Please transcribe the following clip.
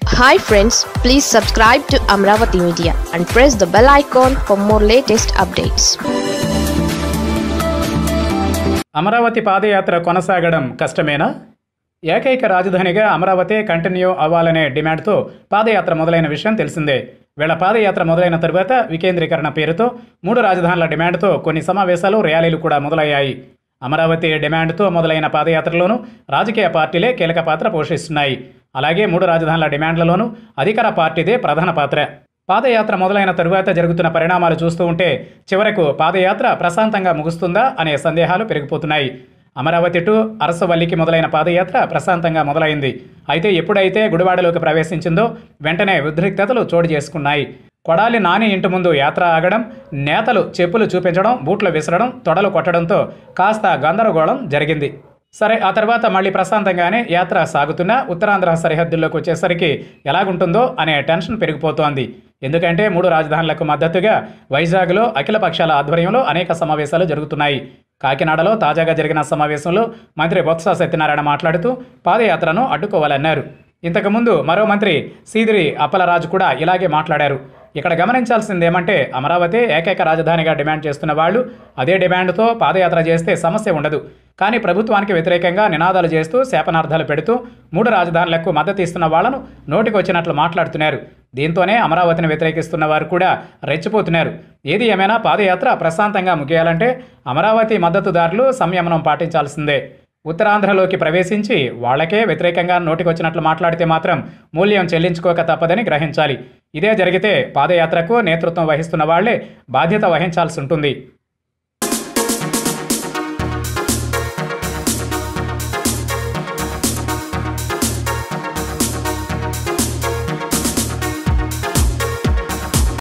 hi friends please subscribe to Amaravati media and press the bell icon for more latest updates Amaravati పాదయాత్ర కొనసాగడం కష్టమేనా ఏకైక రాజధానిగా అమరావతి కంటిన్యూ అవ్వాలనే డిమాండ్తో పాదయాత్ర మొదలైన విషయం తెలిసిందే వీళ్ళ పాదయాత్ర మొదలైన తరువాత వికేంద్రీకరణ పేరుతో మూడు రాజధానుల డిమాండ్తో కొన్ని సమావేశాలు ర్యాలీలు కూడా మొదలయ్యాయి అమరావతి డిమాండ్తో మొదలైన పాదయాత్రలోనూ రాజకీయ పార్టీలే కీలక పాత్ర పోషిస్తున్నాయి అలాగే మూడు రాజధానుల డిమాండ్లలోనూ అధికార పార్టీదే ప్రధాన పాత్ర పాదయాత్ర మొదలైన తరువాత జరుగుతున్న పరిణామాలు చూస్తూ ఉంటే చివరకు పాదయాత్ర ప్రశాంతంగా ముగుస్తుందా అనే సందేహాలు పెరిగిపోతున్నాయి అమరావతి టు అరసవల్లికి మొదలైన పాదయాత్ర ప్రశాంతంగా మొదలైంది అయితే ఎప్పుడైతే గుడివాడలోకి ప్రవేశించిందో వెంటనే ఉద్రిక్తతలు చోటు చేసుకున్నాయి కొడాలి నాని ఇంటి ముందు యాత్ర ఆగడం నేతలు చెప్పులు చూపించడం బూట్లు విసరడం తొడలు కొట్టడంతో కాస్త గందరగోళం జరిగింది సరే ఆ తర్వాత మళ్ళీ ప్రశాంతంగానే యాత్ర సాగుతున్న ఉత్తరాంధ్ర సరిహద్దుల్లోకి వచ్చేసరికి ఎలాగుంటుందో అనే టెన్షన్ పెరిగిపోతోంది ఎందుకంటే మూడు రాజధానులకు మద్దతుగా వైజాగ్లో అఖిల పక్షాల ఆధ్వర్యంలో అనేక సమావేశాలు జరుగుతున్నాయి కాకినాడలో తాజాగా జరిగిన సమావేశంలో మంత్రి బొత్స సత్యనారాయణ మాట్లాడుతూ పాదయాత్రను అడ్డుకోవాలన్నారు ఇంతకుముందు మరో మంత్రి సీదిరి అప్పలరాజు కూడా ఇలాగే మాట్లాడారు ఇక్కడ గమనించాల్సింది ఏమంటే అమరావతి ఏకైక రాజధానిగా డిమాండ్ చేస్తున్న వాళ్ళు అదే డిమాండ్తో పాదయాత్ర చేస్తే సమస్య ఉండదు కానీ ప్రభుత్వానికి వ్యతిరేకంగా నినాదాలు చేస్తూ శాపనార్థాలు పెడుతూ మూడు రాజధానులకు మద్దతు ఇస్తున్న వాళ్లను నోటికొచ్చినట్లు మాట్లాడుతున్నారు దీంతోనే అమరావతిని వ్యతిరేకిస్తున్న వారు కూడా రెచ్చిపోతున్నారు ఏది ఏమైనా పాదయాత్ర ప్రశాంతంగా ముగియాలంటే అమరావతి మద్దతుదారులు సంయమనం పాటించాల్సిందే ఉత్తరాంధ్రలోకి ప్రవేశించి వాళ్లకే వ్యతిరేకంగా నోటికొచ్చినట్లు మాట్లాడితే మాత్రం మూల్యం చెల్లించుకోక తప్పదని గ్రహించాలి ఇదే జరిగితే పాదయాత్రకు నేతృత్వం వహిస్తున్న వాళ్లే బాధ్యత వహించాల్సి ఉంటుంది